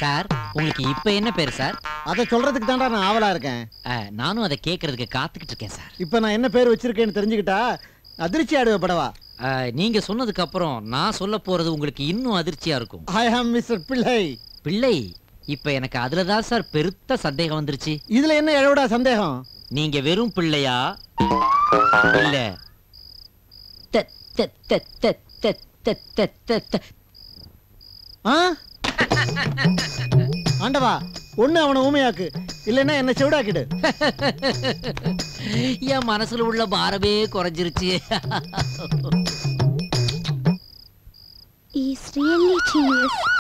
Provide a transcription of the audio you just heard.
Sir உங்களுக்கு இப்ப என்ன பேர் சார் அதை சொல்றதுக்கு தான்டா நான் ஆவலா இருக்கேன் அஹ், நானும் அதை கேட்கறதுக்கு காத்துக்கிட்டு இருக்கேன் சார் இப்போ நான் என்ன பேர் வச்சிருக்கேன்னு தெரிஞ்சுக்கிட்டா அதிர்ச்சி ஆடுவ படவா அஹ், நீங்க சொன்னதுக்கு அப்புறம் நான் சொல்ல போறது உங்களுக்கு இன்னும் அதிர்ச்சியா இருக்கும் ஐ ஆம் மிஸ்டர் பிள்ளை பிள்ளை இப்ப எனக்கு அதுலதான் சார் பெருத்த சந்தேகம் வந்துருச்சு இதுல என்ன எழவுடா சந்தேகம் நீங்க வெறும் பிள்ளையா இல்ல த- த- த- த- த- த- த- த- த- ஆ ஆண்டவா ஒண்ணு அவனை ஊமையாக்கு இல்லைன்னா என்ன செவிடாக்கிடு என் மனசுல உள்ள பாரமே குறைஞ்சிருச்சு He's really genius.